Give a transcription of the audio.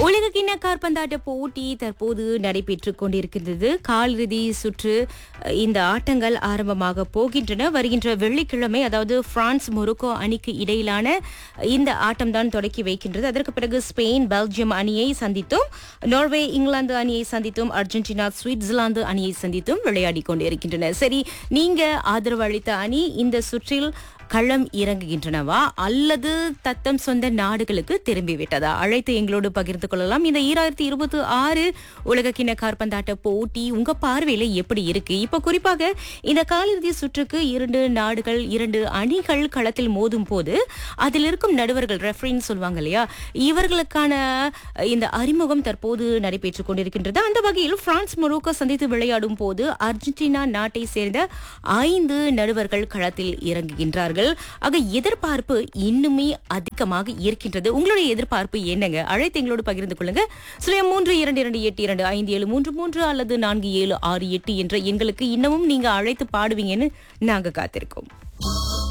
உலக கிண்ண காற்பந்தாட்ட போட்டி தற்போது நடைபெற்றுக் கொண்டிருக்கின்றது காலிறுதி சுற்று அஹ், இந்த ஆட்டங்கள் ஆரம்பமாக போகின்றன வருகின்ற வெள்ளிக்கிழமை அதாவது பிரான்ஸ் மொரோக்கோ அணிக்கு இடையிலான இந்த ஆட்டம் தான் தொடக்கி வைக்கின்றது அதற்கு பிறகு ஸ்பெயின் பெல்ஜியம் அணியை சந்தித்தும் நார்வே இங்கிலாந்து அணியை சந்தித்தும் அர்ஜென்டினா சுவிட்சர்லாந்து அணியை சந்தித்தும் விளையாடி கொண்டிருக்கின்றன சரி நீங்க ஆதரவு அளித்த அணி இந்த சுற்றில் களம் இறங்குகின்றனவா அல்லது தத்தம் சொந்த நாடுகளுக்கு திரும்பி விட்டதா அழைத்து எங்களோடு பகிர்ந்து கொள்ளலாம் இந்த ஈராயிரத்தி இருபத்தி ஆறு உலகக்கிண காற்பந்தாட்ட போட்டி உங்க பார்வையில எப்படி இருக்கு இப்ப குறிப்பாக இந்த காலிறுதி சுற்றுக்கு இரண்டு நாடுகள் இரண்டு அணிகள் களத்தில் மோதும் போது அதில் இருக்கும் நடுவர்கள் ரெஃபரின்னு சொல்லுவாங்க இல்லையா இவர்களுக்கான இந்த அறிமுகம் தற்போது நடைபெற்றுக் கொண்டிருக்கின்றது அந்த வகையில் பிரான்ஸ் மொரோக்கோ சந்தித்து விளையாடும் போது அர்ஜென்டினா நாட்டை சேர்ந்த ஐந்து நடுவர்கள் களத்தில் இறங்குகின்றார்கள் ஆக எதிர்பார்ப்பு இன்னுமே அதிகமாக இருக்கின்றது உங்களுடைய எதிர்பார்ப்பு என்னங்க அழைத்து எங்களோடு பகிர்ந்து கொள்ளுங்க சுயம் மூன்று இரண்டு இரண்டு எட்டு இரண்டு ஐந்து ஏழு மூன்று மூன்று அல்லது நான்கு ஏழு ஆறு எட்டு என்ற எண்களுக்கு இன்னமும் நீங்க அழைத்து பாடுவீங்கன்னு நாங்க காத்திருக்கோம்